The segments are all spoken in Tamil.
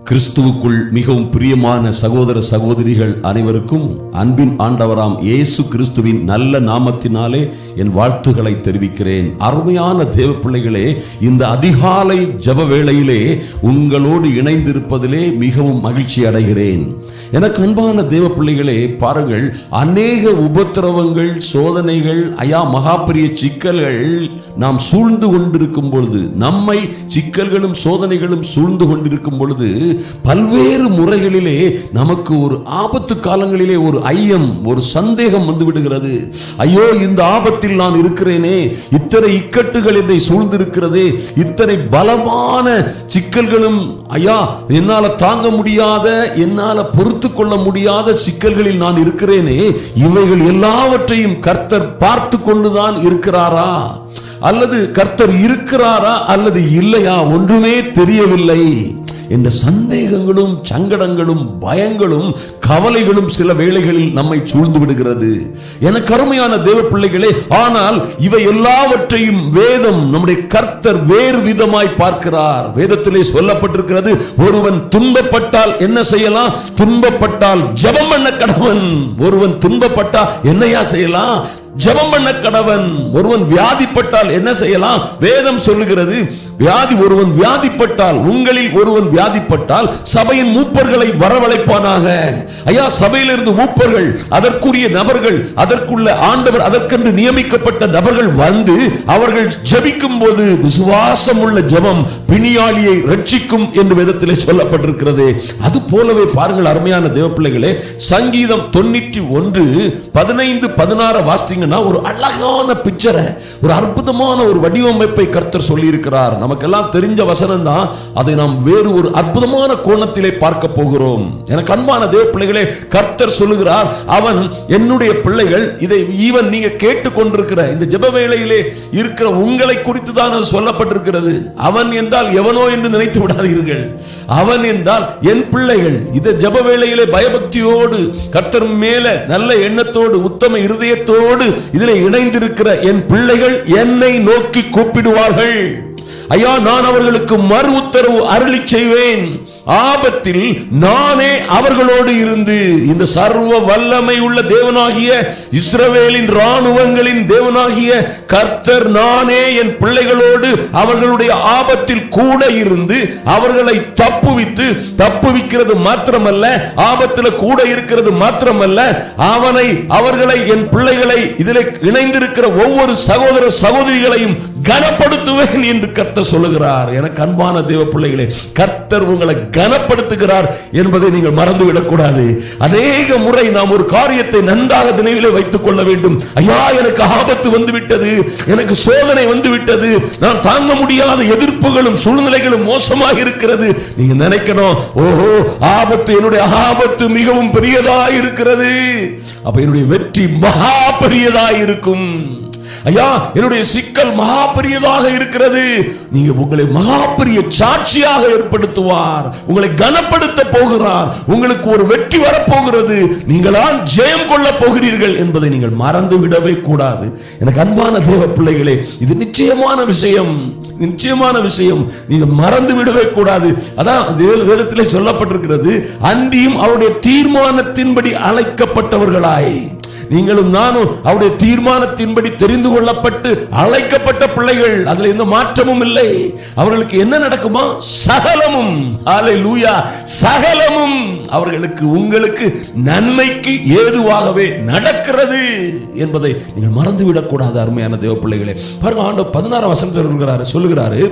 கிறிஸ்துவுக்குள் மிகவும் பிரியமான சகோதர சகோதரிகள் அனைவருக்கும் அன்பின் ஆண்டவராம் இயேசு கிறிஸ்துவின் நல்ல நாமத்தினாலே என் வாழ்த்துக்களை தெரிவிக்கிறேன் அருமையான தேவ பிள்ளைகளே இந்த அதிகாலை ஜப வேளையிலே உங்களோடு இணைந்திருப்பதிலே மிகவும் மகிழ்ச்சி அடைகிறேன் எனக்கு அன்பான தேவ பிள்ளைகளே பாருங்கள் அநேக உபத்திரவங்கள் சோதனைகள் ஐயா மகாபெரிய சிக்கல்கள் நாம் சூழ்ந்து கொண்டிருக்கும் பொழுது நம்மை சிக்கல்களும் சோதனைகளும் சூழ்ந்து கொண்டிருக்கும் பொழுது பல்வேறு முறைகளிலே நமக்கு ஒரு ஆபத்து காலங்களிலே ஒரு ஐயம் ஒரு சந்தேகம் வந்து விடுகிறது ஐயோ இந்த ஆபத்தில் நான் இருக்கிறேனே இத்தனை இக்கட்டுகள் என்னை சூழ்ந்திருக்கிறதே இத்தனை பலமான சிக்கல்களும் ஐயா என்னால தாங்க முடியாத என்னால பொறுத்து கொள்ள முடியாத சிக்கல்களில் நான் இருக்கிறேனே இவைகள் எல்லாவற்றையும் கர்த்தர் பார்த்து கொண்டுதான் இருக்கிறாரா அல்லது கர்த்தர் இருக்கிறாரா அல்லது இல்லையா ஒன்றுமே தெரியவில்லை என்ற சந்தேகங்களும் சங்கடங்களும் பயங்களும் கவலைகளும் சில வேளைகளில் நம்மை சூழ்ந்து விடுகிறது எனக்கு அருமையான தேவ பிள்ளைகளே ஆனால் இவை எல்லாவற்றையும் வேதம் நம்முடைய கர்த்தர் வேறு விதமாய் பார்க்கிறார் வேதத்திலே சொல்லப்பட்டிருக்கிறது ஒருவன் துன்பப்பட்டால் என்ன செய்யலாம் துன்பப்பட்டால் ஜெபம் பண்ண கடவன் ஒருவன் துன்பப்பட்டா என்னையா செய்யலாம் ஜெபம் பண்ண கடவன் ஒருவன் வியாதிப்பட்டால் என்ன செய்யலாம் வேதம் சொல்லுகிறது வியாதி ஒருவன் வியாதிப்பட்டால் உங்களில் ஒருவன் வியாதிப்பட்டால் சபையின் மூப்பர்களை வரவழைப்பானாக ஐயா சபையிலிருந்து மூப்பர்கள் அதற்குரிய நபர்கள் அதற்குள்ள ஆண்டவர் அதற்கென்று நியமிக்கப்பட்ட நபர்கள் வந்து அவர்கள் ஜெபிக்கும் போது விசுவாசம் உள்ள ஜெபம் பிணியாளியை ரட்சிக்கும் என்று வேதத்திலே சொல்லப்பட்டிருக்கிறது அது போலவே பாருங்கள் அருமையான தேவ பிள்ளைகளே சங்கீதம் தொண்ணூற்றி ஒன்று பதினைந்து பதினாறு வாசித்தீங்கன்னா ஒரு அழகான பிக்சரை ஒரு அற்புதமான ஒரு வடிவமைப்பை கர்த்தர் சொல்லி இருக்கிறார் நமக்கெல்லாம் தெரிஞ்ச வசனம் தான் அதை நாம் வேறு ஒரு அற்புதமான கோணத்திலே பார்க்க போகிறோம் எனக்கு அன்பான தேவ பிள்ளைகளே கர்த்தர் சொல்லுகிறார் அவன் என்னுடைய பிள்ளைகள் இதை ஈவன் நீங்க கேட்டுக் கொண்டிருக்கிற இந்த ஜெப வேளையிலே இருக்கிற உங்களை குறித்து தான் அது சொல்லப்பட்டிருக்கிறது அவன் என்றால் எவனோ என்று நினைத்து விடாதீர்கள் அவன் என்றால் என் பிள்ளைகள் இந்த ஜெப வேளையிலே பயபக்தியோடு கர்த்தர் மேல நல்ல எண்ணத்தோடு உத்தம இருதயத்தோடு இதில் இணைந்திருக்கிற என் பிள்ளைகள் என்னை நோக்கி கூப்பிடுவார்கள் ஐயா நான் அவர்களுக்கு மறு உத்தரவு அருளி செய்வேன் ஆபத்தில் நானே அவர்களோடு இருந்து இந்த சர்வ வல்லமை உள்ள தேவனாகிய இஸ்ரவேலின் ராணுவங்களின் தேவனாகிய கர்த்தர் நானே என் பிள்ளைகளோடு அவர்களுடைய ஆபத்தில் கூட இருந்து அவர்களை தப்புவித்து தப்புவிக்கிறது மாத்திரமல்ல ஆபத்தில் கூட இருக்கிறது மாத்திரமல்ல அவனை அவர்களை என் பிள்ளைகளை இதில் இணைந்திருக்கிற ஒவ்வொரு சகோதர சகோதரிகளையும் கனப்படுத்துவேன் என்று கர்த்தர் சொல்லுகிறார் எனக்கு அன்பான தேவ பிள்ளைகளே கர்த்தர் உங்களை கனப்படுத்துகிறார் என்பதை நீங்கள் மறந்துவிடக் கூடாது அநேக முறை நாம் ஒரு காரியத்தை நன்றாக நினைவிலே வைத்துக் கொள்ள வேண்டும் ஐயா எனக்கு ஆபத்து வந்து விட்டது எனக்கு சோதனை வந்து விட்டது நான் தாங்க முடியாத எதிர்ப்புகளும் சூழ்நிலைகளும் மோசமாக இருக்கிறது நீங்க நினைக்கணும் ஓஹோ ஆபத்து என்னுடைய ஆபத்து மிகவும் பெரியதா இருக்கிறது அப்ப என்னுடைய வெற்றி மகா பெரியதா இருக்கும் ஐயா என்னுடைய சிக்கல் மகா பெரியதாக இருக்கிறது நீங்க உங்களை மகா பெரிய சாட்சியாக ஏற்படுத்துவார் உங்களை கனப்படுத்த போகிறார் உங்களுக்கு ஒரு வெற்றி வரப்போகிறது நீங்களால் ஜெயம் கொள்ள போகிறீர்கள் என்பதை நீங்கள் மறந்து விடவே கூடாது எனக்கு அன்பான தேவ பிள்ளைகளே இது நிச்சயமான விஷயம் நிச்சயமான விஷயம் நீங்க மறந்து விடவே கூடாது அதான் வேதத்திலே சொல்லப்பட்டிருக்கிறது அன்றியும் அவருடைய தீர்மானத்தின்படி அழைக்கப்பட்டவர்களாய் நீங்களும் நானும் அவருடைய தீர்மானத்தின்படி தெரிந்து கொள்ளப்பட்டு அழைக்கப்பட்ட பிள்ளைகள் அதுல எந்த மாற்றமும் இல்லை அவர்களுக்கு என்ன நடக்குமா சகலமும் ஆலை லூயா சகலமும் அவர்களுக்கு உங்களுக்கு நன்மைக்கு ஏதுவாகவே நடக்கிறது என்பதை நீங்கள் மறந்துவிடக் கூடாது அருமையான தேவ பிள்ளைகளே பாருங்க ஆண்டு பதினாறாம் வசனத்தில் சொல்கிறாரு சொல்லுகிறாரு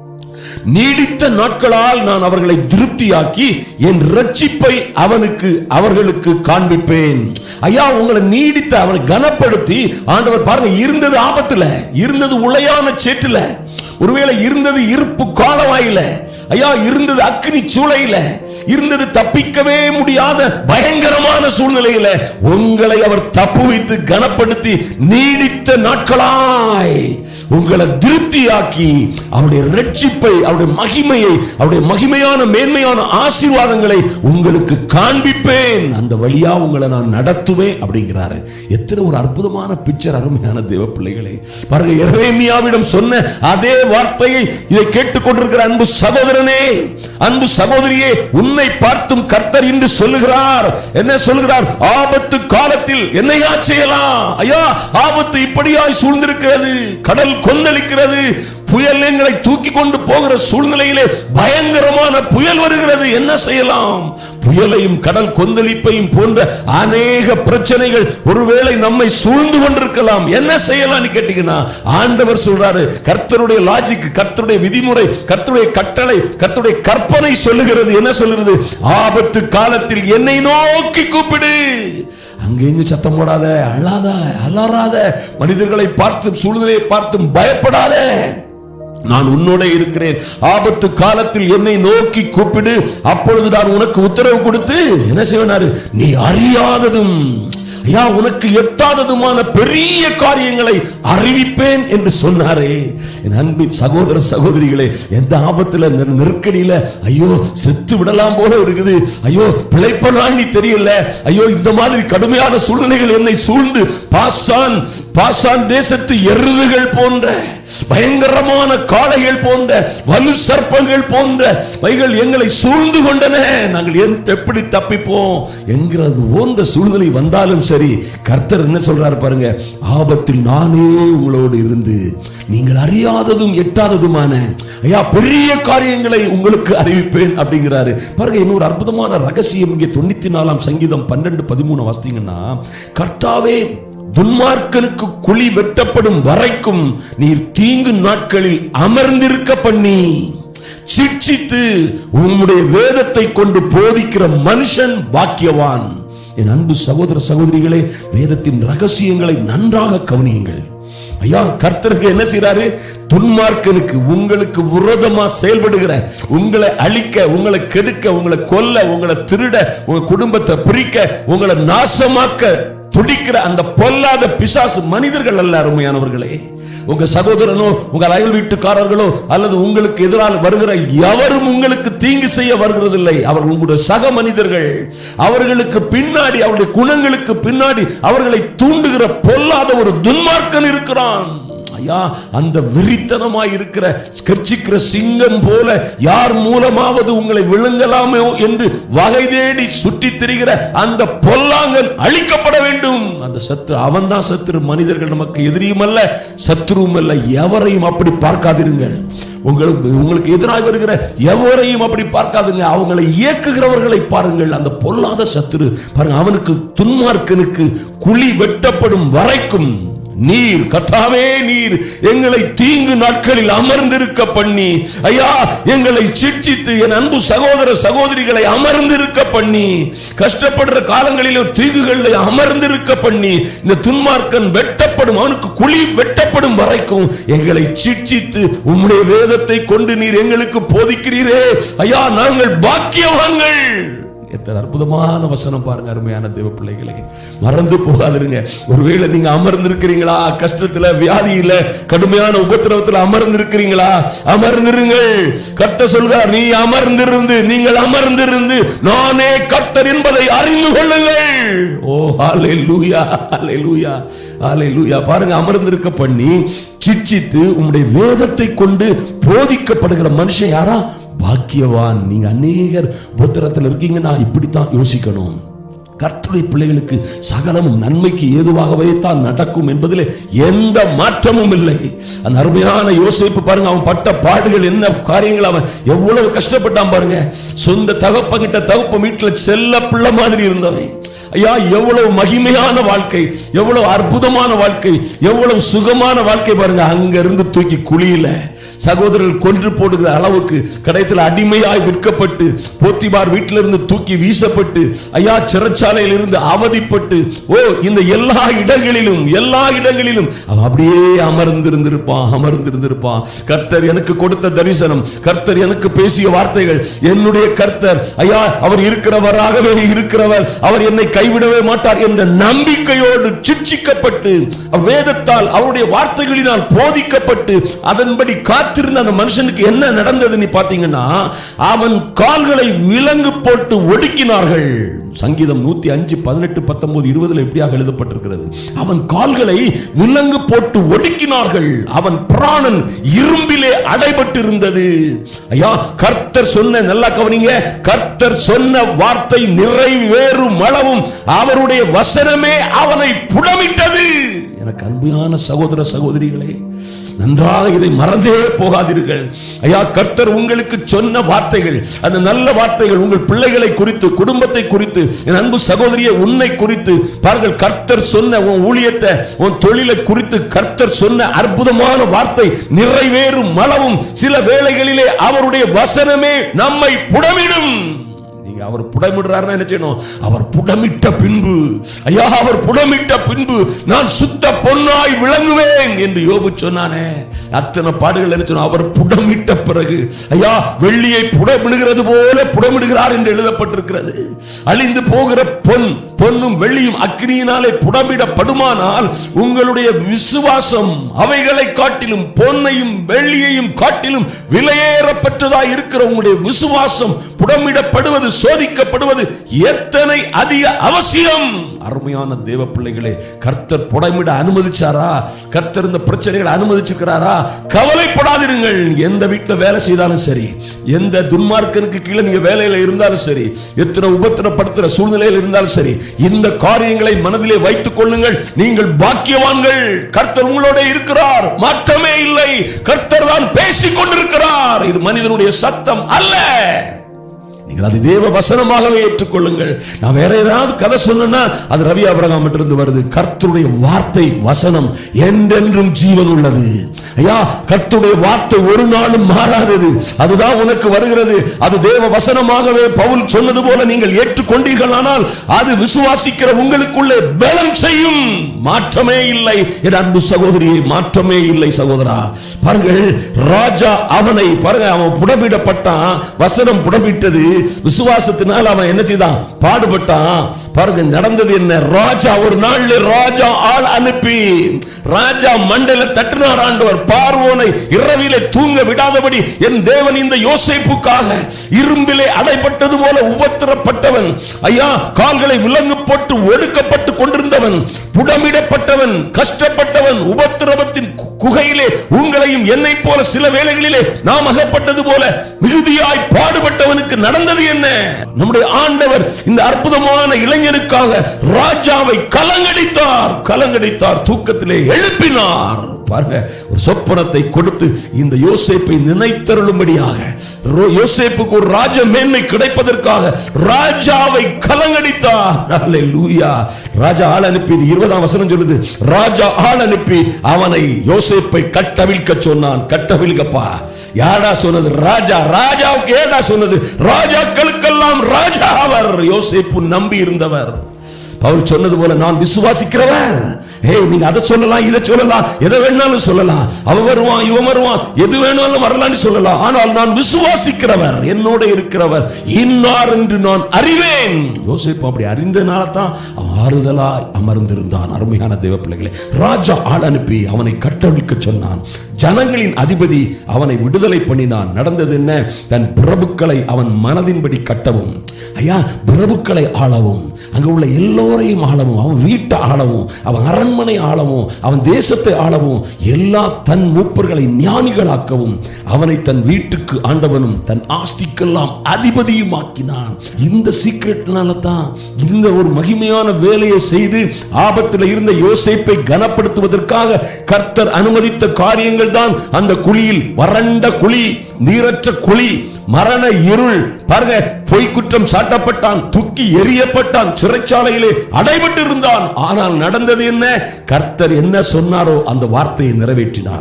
நீடித்த நாட்களால் நான் அவர்களை திருப்தியாக்கி என் ரட்சிப்பை அவனுக்கு அவர்களுக்கு காண்பிப்பேன் ஐயா உங்களை நீடித்த அவனை கனப்படுத்தி ஆண்டவர் பாருங்க இருந்தது ஆபத்துல இருந்தது உளையான சேற்றுல ஒருவேளை இருந்தது இருப்பு காலவாயில ஐயா இருந்தது அக்னி சூளையில இருந்தது தப்பிக்கவே முடியாத பயங்கரமான சூழ்நிலையில உங்களை அவர் தப்பு வைத்து கனப்படுத்தி நீடித்த நாட்களாய் உங்களை திருப்தியாக்கி அவருடைய ரட்சிப்பை அவருடைய மகிமையை அவருடைய மகிமையான மேன்மையான ஆசீர்வாதங்களை உங்களுக்கு காண்பிப்பேன் அந்த வழியா உங்களை நான் நடத்துவேன் அப்படிங்கிறாரு எத்தனை ஒரு அற்புதமான பிக்சர் அருமையான தேவ பிள்ளைகளே பாருங்க எரேமியாவிடம் சொன்ன அதே வார்த்தையை இதை கேட்டுக்கொண்டிருக்கிற அன்பு சகோதரனே அன்பு சகோதரியே உன்னை பார்த்தும் கர்த்தர் இன்று சொல்லுகிறார் என்ன சொல்லுகிறார் ஆபத்து காலத்தில் என்னையா செய்யலாம் ஐயா ஆபத்து இப்படியாய் சூழ்ந்திருக்கிறது கடல் கொந்தளிக்கிறது புயல் எங்களை தூக்கி கொண்டு போகிற சூழ்நிலையிலே பயங்கரமான புயல் வருகிறது என்ன செய்யலாம் புயலையும் கடல் கொந்தளிப்பையும் போன்ற அநேக பிரச்சனைகள் ஒருவேளை நம்மை சூழ்ந்து கொண்டிருக்கலாம் என்ன செய்யலாம் கேட்டீங்கன்னா ஆண்டவர் சொல்றாரு கர்த்தருடைய லாஜிக் கர்த்தருடைய விதிமுறை கர்த்தருடைய கட்டளை கர்த்தருடைய கற்பனை சொல்லுகிறது என்ன சொல்லுகிறது ஆபத்து காலத்தில் என்னை நோக்கி கூப்பிடு அங்கெங்கு சத்தம் போடாத அழாத அலறாத மனிதர்களை பார்த்தும் சூழ்நிலையை பார்த்தும் பயப்படாத நான் உன்னோட இருக்கிறேன் ஆபத்து காலத்தில் என்னை நோக்கி கூப்பிடு அப்பொழுது நான் உனக்கு உத்தரவு கொடுத்து என்ன செய்வனாரு நீ அறியாததும் ஐயா உனக்கு எட்டாததுமான பெரிய காரியங்களை அறிவிப்பேன் என்று சொன்னாரே என் அன்பின் சகோதர சகோதரிகளே எந்த ஆபத்துல இந்த நெருக்கடியில ஐயோ செத்து விடலாம் போல இருக்குது ஐயோ பிழைப்பனாண்டி தெரியல ஐயோ இந்த மாதிரி கடுமையான சூழ்நிலைகள் என்னை சூழ்ந்து பாசான் பாசான் தேசத்து எருதுகள் போன்ற பயங்கரமான காளைகள் போன்ற வலு சர்ப்பங்கள் போன்ற வைகள் எங்களை சூழ்ந்து கொண்டன நாங்கள் என்- எப்படி தப்பிப்போம் என்கிறது போன்ற சூழ்நிலை வந்தாலும் சரி கர்த்தர் என்ன சொல்றாரு பாருங்க ஆபத்தில் நானே உங்களோடு இருந்து நீங்கள் அறியாததும் எட்டாததுமான ஐயா பெரிய காரியங்களை உங்களுக்கு அறிவிப்பேன் அப்படிங்கிறாரு பாருங்க இன்னொரு அற்புதமான ரகசியம் இங்கே தொண்ணூத்தி நாலாம் சங்கீதம் பன்னெண்டு பதிமூணு வாசித்தீங்கன்னா கர்த்தாவே துன்மார்க்கனுக்கு குழி வெட்டப்படும் வரைக்கும் நீர் தீங்கு நாட்களில் அமர்ந்திருக்க பண்ணி சிட்சித்து உம்முடைய வேதத்தை கொண்டு போதிக்கிற மனுஷன் பாக்கியவான் என் அன்பு சகோதர சகோதரிகளே வேதத்தின் ரகசியங்களை நன்றாக கவனியுங்கள் ஐயா கர்த்தருக்கு என்ன செய்றாரு துன்மார்க்கனுக்கு உங்களுக்கு விரோதமா செயல்படுகிற உங்களை அழிக்க உங்களை கெடுக்க உங்களை கொல்ல உங்களை திருட உங்க குடும்பத்தை பிரிக்க உங்களை நாசமாக்க துடிக்கிற அந்த பொல்லாத பிசாசு மனிதர்கள் அல்ல அருமையானவர்களே உங்க சகோதரனோ உங்க அயல் வீட்டுக்காரர்களோ அல்லது உங்களுக்கு எதிரால் வருகிற எவரும் உங்களுக்கு தீங்கு செய்ய வருகிறதில்லை அவர் உங்களுடைய சக மனிதர்கள் அவர்களுக்கு பின்னாடி அவருடைய குணங்களுக்கு பின்னாடி அவர்களை தூண்டுகிற பொல்லாத ஒரு துன்மார்க்கன் இருக்கிறான் ஐயா அந்த வெறித்தனமாய் இருக்கிற கர்ச்சிக்கிற சிங்கம் போல யார் மூலமாவது உங்களை விழுங்கலாமோ என்று வகை தேடி சுற்றித் திரிகிற அந்த பொல்லாங்கன் அழிக்கப்பட வேண்டும் அந்த சத்து அவன் தான் சத்துரு மனிதர்கள் நமக்கு எதிரியும் அல்ல சத்துருவும் அல்ல எவரையும் அப்படி பார்க்காதிருங்கள் உங்களுக்கு உங்களுக்கு எதிராக வருகிற எவரையும் அப்படி பார்க்காதுங்க அவங்களை இயக்குகிறவர்களை பாருங்கள் அந்த பொல்லாத சத்துரு பாருங்க அவனுக்கு துன்மார்க்கனுக்கு குழி வெட்டப்படும் வரைக்கும் நீர் கர்த்தாவே நீர் எங்களை தீங்கு நாட்களில் அமர்ந்திருக்க பண்ணி ஐயா எங்களை சிட்சித்து என் அன்பு சகோதர சகோதரிகளை அமர்ந்திருக்க பண்ணி கஷ்டப்படுற காலங்களிலும் தீங்குகளில் அமர்ந்திருக்க பண்ணி இந்த துன்மார்க்கன் வெட்டப்படும் அவனுக்கு குழி வெட்டப்படும் வரைக்கும் எங்களை சிட்சித்து உம்முடைய வேதத்தை கொண்டு நீர் எங்களுக்கு போதிக்கிறீரே ஐயா நாங்கள் பாக்கியவான்கள் எத்தனை அற்புதமான வசனம் பாருங்க அருமையான தேவ பிள்ளைகளே மறந்து போகாதிருங்க ஒருவேளை நீங்க அமர்ந்திருக்கிறீங்களா கஷ்டத்துல வியாதியில கடுமையான உபத்திரவத்துல அமர்ந்திருக்கிறீங்களா அமர்ந்திருங்கள் கர்த்தர் சொல்கிறார் நீ அமர்ந்திருந்து நீங்கள் அமர்ந்திருந்து நானே கர்த்தர் என்பதை அறிந்து கொள்ளுங்கள் ஓ ஹalleluya ஹalleluya ஹalleluya பாருங்க அமர்ந்திருக்க பண்ணி சிட்சித்து உம்முடைய வேதத்தை கொண்டு போதிக்கப்படுகிற மனுஷன் யாரா பாக்கியவான் நீங்க அநேகர் உபத்திரத்தில் இருக்கீங்கன்னா இப்படித்தான் யோசிக்கணும் கர்த்தருடைய பிள்ளைகளுக்கு சகலமும் நன்மைக்கு ஏதுவாகவே தான் நடக்கும் என்பதிலே எந்த மாற்றமும் இல்லை அந்த அருமையான யோசிப்பு பாருங்க அவன் பட்ட பாடுகள் என்ன காரியங்கள் அவன் எவ்வளவு கஷ்டப்பட்டான் பாருங்க சொந்த தகப்பங்கிட்ட தகப்ப வீட்டுல செல்ல பிள்ளை மாதிரி இருந்தவன் ஐயா எவ்வளவு மகிமையான வாழ்க்கை எவ்வளவு அற்புதமான வாழ்க்கை எவ்வளவு சுகமான வாழ்க்கை பாருங்க அங்க இருந்து தூக்கி குழியில சகோதரர்கள் கொன்று போடுகிற அளவுக்கு கடைத்தில் அடிமையாய் விற்கப்பட்டு போத்திபார் வீட்டிலிருந்து தூக்கி வீசப்பட்டு ஐயா சிறைச்சாலையில் இருந்து அவதிப்பட்டு ஓ இந்த எல்லா இடங்களிலும் எல்லா இடங்களிலும் அவன் அப்படியே அமர்ந்திருந்திருப்பான் அமர்ந்திருந்திருப்பான் கர்த்தர் எனக்கு கொடுத்த தரிசனம் கர்த்தர் எனக்கு பேசிய வார்த்தைகள் என்னுடைய கர்த்தர் ஐயா அவர் இருக்கிறவராகவே இருக்கிறவர் அவர் என்னை கைவிடவே மாட்டார் என்ற நம்பிக்கையோடு சிட்சிக்கப்பட்டு வேதத்தால் அவருடைய வார்த்தைகளினால் போதிக்கப்பட்டு அதன்படி காத்திருந்த அந்த மனுஷனுக்கு என்ன நடந்தது நீ பாத்தீங்கன்னா அவன் கால்களை விலங்கு போட்டு ஒடுக்கினார்கள் சங்கீதம் நூத்தி அஞ்சு பதினெட்டு பத்தொன்பது இருபதுல எப்படியாக எழுதப்பட்டிருக்கிறது அவன் கால்களை விலங்கு போட்டு ஒடுக்கினார்கள் அவன் பிராணன் இரும்பிலே அடைபட்டு இருந்தது ஐயா கர்த்தர் சொன்ன நல்லா கவனிங்க கர்த்தர் சொன்ன வார்த்தை நிறைவேறும் அளவும் அவருடைய வசனமே அவனை புடமிட்டது எனக்கு அன்பான சகோதர சகோதரிகளே நன்றாக இதை மறந்தே போகாதீர்கள் ஐயா கர்த்தர் உங்களுக்கு சொன்ன வார்த்தைகள் அந்த நல்ல வார்த்தைகள் உங்கள் பிள்ளைகளை குறித்து குடும்பத்தை குறித்து என் அன்பு சகோதரியை உன்னை குறித்து பாருங்கள் கர்த்தர் சொன்ன உன் ஊழியத்தை உன் தொழிலை குறித்து கர்த்தர் சொன்ன அற்புதமான வார்த்தை நிறைவேறும் அளவும் சில வேளைகளிலே அவருடைய வசனமே நம்மை புடமிடும் நீங்க அவர் புடமிடுறாருன்னா என்ன செய்யணும் அவர் புடமிட்ட பின்பு ஐயா அவர் புடமிட்ட பின்பு நான் சுத்த பொன்னாய் விளங்குவேன் என்று யோபு சொன்னானே அத்தனை பாடுகள் என்ன சொன்ன அவர் புடமிட்ட பிறகு ஐயா வெள்ளியை புடமிடுகிறது போல புடமிடுகிறார் என்று எழுதப்பட்டிருக்கிறது அழிந்து போகிற பொன் பொன்னும் வெள்ளியும் அக்னியினாலே புடமிடப்படுமானால் உங்களுடைய விசுவாசம் அவைகளை காட்டிலும் பொன்னையும் வெள்ளியையும் காட்டிலும் விலையேறப்பட்டதாய் இருக்கிற உங்களுடைய விசுவாசம் புடமிடப்படுவது சோதிக்கப்படுவது எத்தனை அதிக அவசியம் அருமையான தேவ பிள்ளைகளே கர்த்தர் புடமிட அனுமதிச்சாரா கர்த்தர் இந்த பிரச்சனைகளை அனுமதிச்சிருக்கிறாரா கவலைப்படாதிருங்கள் எந்த வீட்டுல வேலை செய்தாலும் சரி எந்த துன்மார்க்கனுக்கு கீழே நீங்க வேலையில இருந்தாலும் சரி எத்தனை உபத்திரப்படுத்துற சூழ்நிலையில் இருந்தாலும் சரி இந்த காரியங்களை மனதிலே வைத்துக் கொள்ளுங்கள் நீங்கள் பாக்கியவான்கள் கர்த்தர் உங்களோட இருக்கிறார் மாற்றமே இல்லை கர்த்தர் தான் பேசிக் கொண்டிருக்கிறார் இது மனிதனுடைய சத்தம் அல்ல நீங்கள் அது தேவ வசனமாகவே ஏற்றுக்கொள்ளுங்கள் நான் வேற ஏதாவது கதை சொன்னா அது ரவி அபிரகாம் இருந்து வருது கர்த்தருடைய வார்த்தை வசனம் என்றென்றும் ஜீவன் உள்ளது ஐயா கர்த்தருடைய வார்த்தை ஒரு நாளும் மாறாதது அதுதான் உனக்கு வருகிறது அது தேவ வசனமாகவே பவுல் சொன்னது போல நீங்கள் ஏற்றுக்கொண்டீர்களானால் அது விசுவாசிக்கிற உங்களுக்குள்ளே பலம் செய்யும் மாற்றமே இல்லை என் அன்பு சகோதரியை மாற்றமே இல்லை சகோதரா பாருங்கள் ராஜா அவனை பாருங்க அவன் புடமிடப்பட்டான் வசனம் புடமிட்டது விசுவாசத்தினால் அவன் என்ன செய்தான் பாடுபட்டான் பாருங்க நடந்தது என்ன ராஜா ஒரு நாள்ல ராஜா ஆள் அனுப்பி ராஜா மண்டல தட்டினார் ஆண்டவர் பார்வோனை இரவிலே தூங்க விடாதபடி என் தேவன் இந்த யோசேப்புக்காக இரும்பிலே அடைப்பட்டது போல உபத்திரப்பட்டவன் ஐயா கால்களை விலங்கு போட்டு ஒடுக்கப்பட்டு கொண்டிருந்தவன் புடமிடப்பட்டவன் கஷ்டப்பட்டவன் உபத்திரவத்தின் கு- குகையிலே உங்களையும் என்னை போல சில வேளைகளிலே நாம் அகப்பட்டது போல மிகுதியாய் பாடுபட்டவனுக்கு நடந்தது என்ன நம்முடைய ஆண்டவர் இந்த அற்புதமான இளைஞனுக்காக ராஜாவை கலங்கடித்தார் கலங்கடித்தார் தூக்கத்திலே எழுப்பினார் பாருங்க ஒரு சொப்பனத்தை கொடுத்து இந்த யோசேப்பை நினைத்தருளும்படியாக ரோ- யோசேப்புக்கு ஒரு ராஜ மேன்மை கிடைப்பதற்காக ராஜாவை கலங்கடித்தார் அல்லேலூயா ராஜா ஆள் அனுப்பி இருபதாம் வசனம் சொல்லுது ராஜா ஆள் அனுப்பி அவனை யோசேப்பை கட்டவிழ்க்க சொன்னான் கட்டவிழ்க்கப்பா யாரா சொன்னது ராஜா ராஜாவுக்கு ஏடா சொன்னது ராஜாக்களுக்கெல்லாம் ராஜா அவர் யோசேப்பு நம்பி இருந்தவர் அவர் சொன்னது போல நான் விசுவாசிக்கிறவர் ஏய் நீங்க அதை சொல்லலாம் இதை சொல்லலாம் எதை வேணாலும் சொல்லலாம் அவன் வருவான் இவன் வருவான் எது வேணாலும் வரலாம்னு சொல்லலாம் ஆனால் நான் விசுவாசிக்கிறவர் என்னோட இருக்கிறவர் இன்னார் என்று நான் அறிவேன் யோசிப்பு அப்படி அறிந்தனால தான் அவன் ஆறுதலாய் அமர்ந்திருந்தான் அருமையான தேவ பிள்ளைகளே ராஜா ஆள் அனுப்பி அவனை கட்டவிழ்க்க சொன்னான் ஜனங்களின் அதிபதி அவனை விடுதலை பண்ணினான் நடந்தது என்ன தன் பிரபுக்களை அவன் மனதின்படி கட்டவும் ஐயா பிரபுக்களை ஆளவும் அங்க உள்ள எல்லோரையும் ஆளவும் அவன் வீட்டை ஆளவும் அவன் அரண்மனை ஆளவும் அவன் தேசத்தை ஆளவும் எல்லா தன் மூப்பர்களை ஞானிகளாக்கவும் அவனை தன் வீட்டுக்கு ஆண்டவனும் தன் ஆஸ்திக்கெல்லாம் அதிபதியும் ஆக்கினான் இந்த சீக்கிரட்னால தான் இந்த ஒரு மகிமையான வேலையை செய்து ஆபத்தில் இருந்த யோசேப்பை கனப்படுத்துவதற்காக கர்த்தர் அனுமதித்த காரியங்கள் தான் அந்த குழியில் வறண்ட குழி நீரற்ற குழி மரண இருள் பாருங்க பொய் குற்றம் சாட்டப்பட்டான் தூக்கி எறியப்பட்டான் சிறைச்சாலையிலே அடைபட்டு இருந்தான் ஆனால் நடந்தது என்ன கர்த்தர் என்ன சொன்னாரோ அந்த வார்த்தையை நிறைவேற்றினார்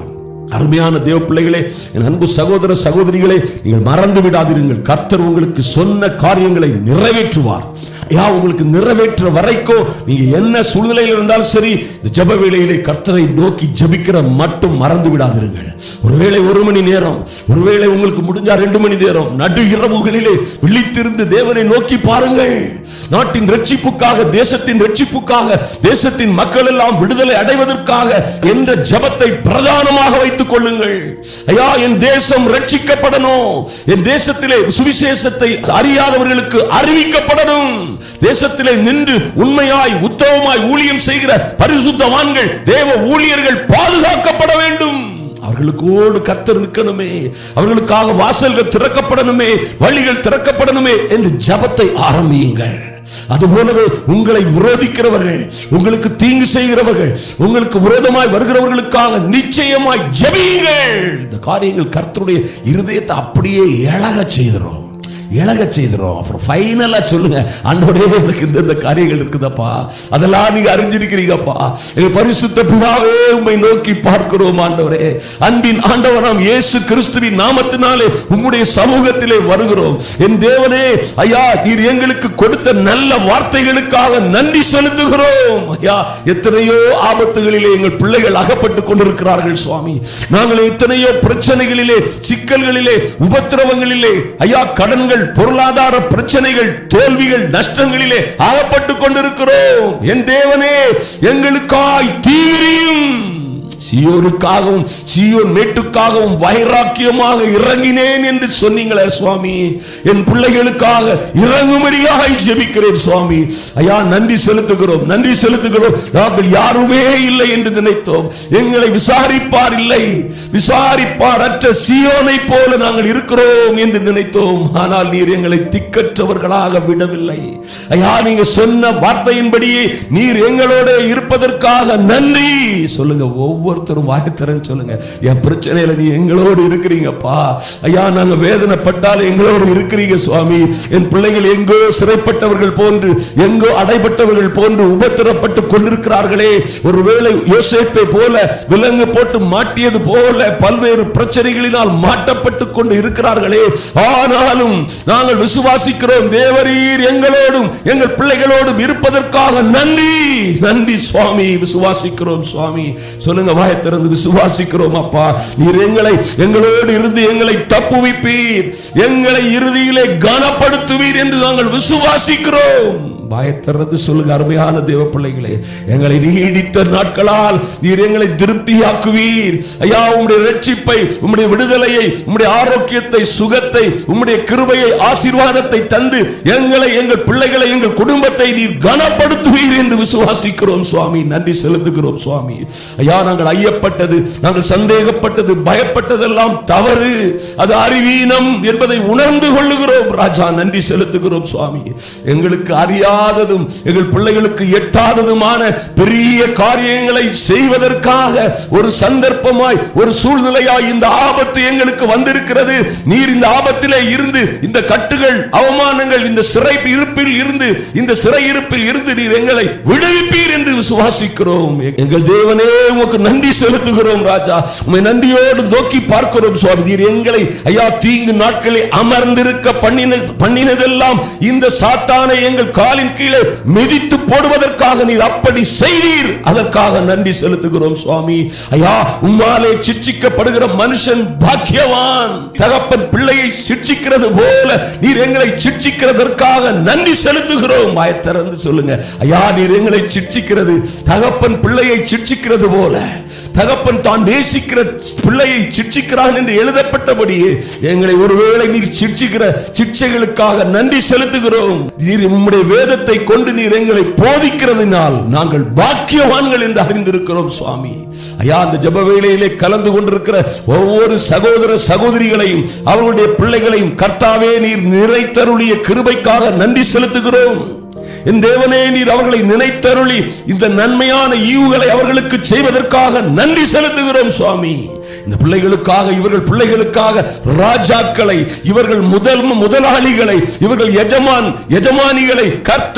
அருமையான தேவ பிள்ளைகளே என் அன்பு சகோதர சகோதரிகளே நீங்கள் மறந்து விடாதீர்கள் கர்த்தர் உங்களுக்கு சொன்ன காரியங்களை நிறைவேற்றுவார் யா உங்களுக்கு நிறைவேற்ற வரைக்கும் நீங்க என்ன சூழ்நிலையில் இருந்தாலும் சரி இந்த ஜெப வேளையிலே கர்த்தரை நோக்கி ஜெபிக்கிற மட்டும் மறந்து விடாதீர்கள் ஒருவேளை ஒரு மணி நேரம் ஒருவேளை உங்களுக்கு முடிஞ்சா ரெண்டு மணி நேரம் நடு இரவுகளிலே விழித்திருந்து தேவனை நோக்கி பாருங்கள் நாட்டின் ரட்சிப்புக்காக தேசத்தின் ரட்சிப்புக்காக தேசத்தின் மக்கள் எல்லாம் விடுதலை அடைவதற்காக என்ற ஜெபத்தை பிரதானமாக வைத்துக் கொள்ளுங்கள் ஐயா என் தேசம் ரட்சிக்கப்படணும் என் தேசத்திலே சுவிசேஷத்தை அறியாதவர்களுக்கு அறிவிக்கப்படணும் தேசத்திலே நின்று உண்மையாய் உத்தமமாய் ஊழியம் செய்கிற பரிசுத்தவான்கள் தேவ ஊழியர்கள் பாதுகாக்கப்பட வேண்டும் அவர்களுக்கோடு கர்த்தர் நிற்கணுமே அவர்களுக்காக வாசல்கள் திறக்கப்படணுமே வழிகள் திறக்கப்படணுமே என்று ஜபத்தை ஆரம்பியுங்கள் அதுபோலவே உங்களை விரோதிக்கிறவர்கள் உங்களுக்கு தீங்கு செய்கிறவர்கள் உங்களுக்கு விரோதமாய் வருகிறவர்களுக்காக நிச்சயமாய் ஜெபியுங்கள் இந்த காரியங்கள் கர்த்தருடைய இருதயத்தை அப்படியே இழகச் செய்கிறோம் இழகச் செய்கிறோம் அப்புறம் ஃபைனலா சொல்லுங்க ஆண்டவரே எனக்கு இந்த இந்த காரியங்கள் இருக்குதப்பா அதெல்லாம் நீங்க அறிஞ்சிருக்கிறீங்கப்பா எங்க பரிசுத்த பிதாவே உம்மை நோக்கி பார்க்கிறோம் ஆண்டவரே அன்பின் ஆண்டவராம் இயேசு கிறிஸ்துவின் நாமத்தினாலே உம்முடைய சமூகத்திலே வருகிறோம் என் தேவனே ஐயா நீர் எங்களுக்கு கொடுத்த நல்ல வார்த்தைகளுக்காக நன்றி செலுத்துகிறோம் ஐயா எத்தனையோ ஆபத்துகளிலே எங்கள் பிள்ளைகள் அகப்பட்டுக் கொண்டிருக்கிறார்கள் சுவாமி நாங்கள் எத்தனையோ பிரச்சனைகளிலே சிக்கல்களிலே உபத்திரவங்களிலே ஐயா கடன்கள் பொருளாதார பிரச்சனைகள் தோல்விகள் நஷ்டங்களிலே ஆகப்பட்டுக் கொண்டிருக்கிறோம் என் தேவனே எங்களுக்காய் தீவிரியும் சியோனுக்காகவும் சியோன் மேட்டுக்காகவும் வைராக்கியமாக இறங்கினேன் என்று சொன்னீங்களே சுவாமி என் பிள்ளைகளுக்காக இறங்கும்படியாக ஜெபிக்கிறேன் சுவாமி ஐயா நன்றி செலுத்துகிறோம் நன்றி செலுத்துகிறோம் நாங்கள் யாருமே இல்லை என்று நினைத்தோம் எங்களை விசாரிப்பார் இல்லை விசாரிப்பார் அற்ற சியோனை போல நாங்கள் இருக்கிறோம் என்று நினைத்தோம் ஆனால் நீர் எங்களை திக்கற்றவர்களாக விடவில்லை ஐயா நீங்க சொன்ன வார்த்தையின்படியே நீர் எங்களோட இருப்பதற்காக நன்றி சொல்லுங்க ஒவ்வொருத்தரும் வாயத்திறன் சொல்லுங்க என் பிரச்சனையில நீ எங்களோடு இருக்கிறீங்கப்பா ஐயா நாங்க வேதனைப்பட்டால் எங்களோடு இருக்கிறீங்க சுவாமி என் பிள்ளைகள் எங்கோ சிறைப்பட்டவர்கள் போன்று எங்கோ அடைபட்டவர்கள் போன்று உபத்திரப்பட்டு கொண்டிருக்கிறார்களே ஒருவேளை யோசேப்பை போல விலங்கு போட்டு மாட்டியது போல பல்வேறு பிரச்சனைகளினால் மாட்டப்பட்டு கொண்டு இருக்கிறார்களே ஆனாலும் நாங்கள் விசுவாசிக்கிறோம் தேவரீர் எங்களோடும் எங்கள் பிள்ளைகளோடும் இருப்பதற்காக நன்றி நன்றி சுவாமி விசுவாசிக்கிறோம் சுவாமி சொல்லுங்க வாயை திறந்து விசுவாசிக்கிறோம் அப்பா நீர் எங்களை எங்களோடு இருந்து எங்களை தப்புவிப்பீர் எங்களை இறுதியிலே கனப்படுத்துவீர் என்று நாங்கள் விசுவாசிக்கிறோம் வாயை திறந்து சொல்லுங்க அருமையான தேவ பிள்ளைகளே எங்களை நீடித்த நாட்களால் நீர் எங்களை திருப்தியாக்குவீர் ஐயா உம்முடைய ரட்சிப்பை உம்முடைய விடுதலையை உம்முடைய ஆரோக்கியத்தை சுகத்தை உம்முடைய கிருபையை ஆசீர்வாதத்தை தந்து எங்களை எங்கள் பிள்ளைகளை எங்கள் குடும்பத்தை நீர் கனப்படுத்துவீர் என்று விசுவாசிக்கிறோம் சுவாமி நன்றி செலுத்துகிறோம் சுவாமி ஐயா நாங்கள் ஐயப்பட்டது நாங்கள் சந்தேகப்பட்டது பயப்பட்டதெல்லாம் தவறு அது அறிவீனம் என்பதை உணர்ந்து கொள்ளுகிறோம் ராஜா நன்றி செலுத்துகிறோம் சுவாமி எங்களுக்கு அறியாததும் எங்கள் பிள்ளைகளுக்கு எட்டாததுமான பெரிய காரியங்களை செய்வதற்காக ஒரு சந்தர்ப்பமாய் ஒரு சூழ்நிலையாய் இந்த ஆபத்து எங்களுக்கு வந்திருக்கிறது நீர் இந்த ஆபத்திலே இருந்து இந்த கட்டுகள் அவமானங்கள் இந்த சிறை இருப்பில் இருந்து இந்த சிறை இருப்பில் இருந்து நீர் எங்களை விடுவிப்பீர் என்று விசுவாசிக்கிறோம் எங்கள் தேவனே உமக்கு நன்றி செலுத்துகிறோம் ராஜா உமை நன்றியோடு நோக்கி பார்க்கிறோம் சுவாமி நீர் எங்களை ஐயா தீங்கு நாட்களில் அமர்ந்திருக்க பண்ணின பண்ணினதெல்லாம் இந்த சாத்தானை எங்கள் காலின் கீழே மிதித்து போடுவதற்காக நீர் அப்படி செய்தீர் அதற்காக நன்றி செலுத்துகிறோம் சுவாமி ஐயா உம்மாலே சிட்சிக்கப்படுகிற மனுஷன் பாக்கியவான் தகப்பன் பிள்ளையை சிட்சிக்கிறது போல நீர் எங்களை சிட்சிக்கிறதற்காக நன்றி செலுத்துகிறோம் வாயை திறந்து சொல்லுங்க ஐயா நீர் எங்களை சிட்சிக்கிறது தகப்பன் பிள்ளையை சிட்சிக்கிறது போல தகப்பன் தான் நேசிக்கிற பிள்ளையை சிட்சிக்கிறான் என்று எழுதப்பட்டபடியே எங்களை ஒருவேளை நீர் சிட்சிக்கிற சிட்சைகளுக்காக நன்றி செலுத்துகிறோம் நீர் உம்முடைய வேதத்தை கொண்டு நீர் எங்களை போதிக்கிறதுனால் நாங்கள் பாக்கியவான்கள் என்று அறிந்திருக்கிறோம் சுவாமி ஐயா அந்த ஜெப வேளையிலே கலந்து கொண்டிருக்கிற ஒவ்வொரு சகோதர சகோதரிகளையும் அவர்களுடைய பிள்ளைகளையும் கர்த்தாவே நீர் நிறைத்தருளிய கிருபைக்காக நன்றி செலுத்துகிறோம் என் தேவனே நீர் அவர்களை நினைத்தருளி இந்த நன்மையான ஈவுகளை அவர்களுக்கு செய்வதற்காக நன்றி செலுத்துகிறோம் சுவாமி இந்த பிள்ளைகளுக்காக இவர்கள் பிள்ளைகளுக்காக ராஜாக்களை இவர்கள் முதல் முதலாளிகளை இவர்கள் எஜமான் எஜமானிகளை கர்த்தர்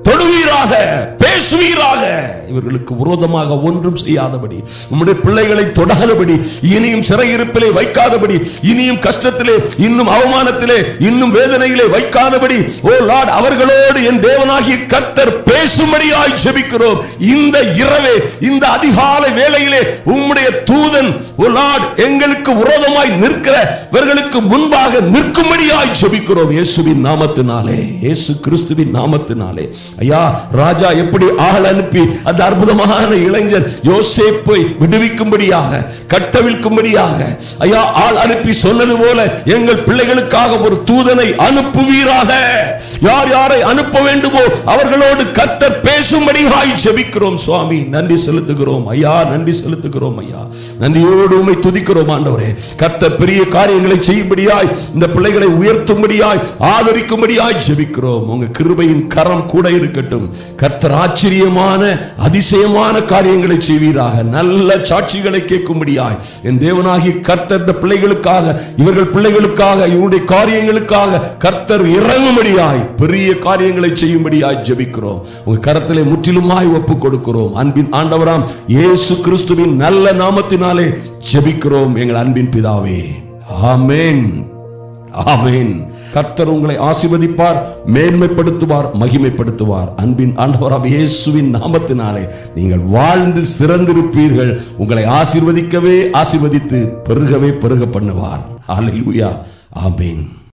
தொடுவீராக பேசுவீராக இவர்களுக்கு விரோதமாக ஒன்றும் செய்யாதபடி உம்முடைய பிள்ளைகளை தொடாதபடி இனியும் சிறையிருப்பிலே வைக்காதபடி இனியும் கஷ்டத்திலே இன்னும் அவமானத்திலே இன்னும் வேதனையிலே வைக்காதபடி ஓ லார்ட் அவர்களோடு என் தேவனாகிய கர்த்தர் பேசும்படியாய் ஜெபிக்கிறோம் இந்த இரவே இந்த அதிகாலை வேளையிலே உம்முடைய தூதன் ஓ லார்ட் எங்களுக்கு விரோதமாய் நிற்கிற இவர்களுக்கு முன்பாக நிற்கும்படியாய் ஜெபிக்கிறோம் இயேசுவின் நாமத்தினாலே இயேசு கிறிஸ்துவின் நாமத்தினாலே ஐயா ராஜா எப்படி ஆள் அனுப்பி அந்த அற்புதமான இளைஞர் யோசேப்பை விடுவிக்கும்படியாக கட்டவிழ்க்கும்படியாக ஐயா ஆள் அனுப்பி சொன்னது போல எங்கள் பிள்ளைகளுக்காக ஒரு தூதனை அனுப்புவீராக யார் யாரை அனுப்ப வேண்டுமோ அவர்களோடு கர்த்தர் பேசும்படியாய் ஜெபிக்கிறோம் சுவாமி நன்றி செலுத்துகிறோம் ஐயா நன்றி செலுத்துகிறோம் ஐயா நன்றியோடு உம்மை துதிக்கிறோம் ஆண்டவரே கர்த்தர் பெரிய காரியங்களை செய்யும்படியாய் இந்த பிள்ளைகளை உயர்த்தும்படியாய் ஆதரிக்கும்படியாய் ஜெபிக்கிறோம் உங்க கிருபையின் கரம் கூட இருக்கட்டும் கர்த்தர் ஆச்சரியமான அதிசயமான காரியங்களை செய்வீராக நல்ல சாட்சிகளை கேட்கும்படியாய் என் தேவனாகி கர்த்தர் இந்த பிள்ளைகளுக்காக இவர்கள் பிள்ளைகளுக்காக இவருடைய காரியங்களுக்காக கர்த்தர் இறங்கும்படியாய் பெரிய காரியங்களை செய்யும்படியாய் ஜெபிக்கிறோம் உங்க கரத்திலே முற்றிலுமாய் ஒப்பு கொடுக்கிறோம் அன்பின் ஆண்டவராம் இயேசு கிறிஸ்துவின் நல்ல நாமத்தினாலே ஜெபிக்கிறோம் எங்கள் அன்பின் பிதாவே ஆமென் ஆமென் கர்த்தர் உங்களை ஆசீர்வதிப்பார் மேன்மைப்படுத்துவார் மகிமைப்படுத்துவார் அன்பின் ஆண்டவராம் இயேசுவின் நாமத்தினாலே நீங்கள் வாழ்ந்து சிறந்திருப்பீர்கள் உங்களை ஆசீர்வதிக்கவே ஆசீர்வதித்து பெருகவே பெருக பண்ணுவார் அல்லேலூயா ஆமென்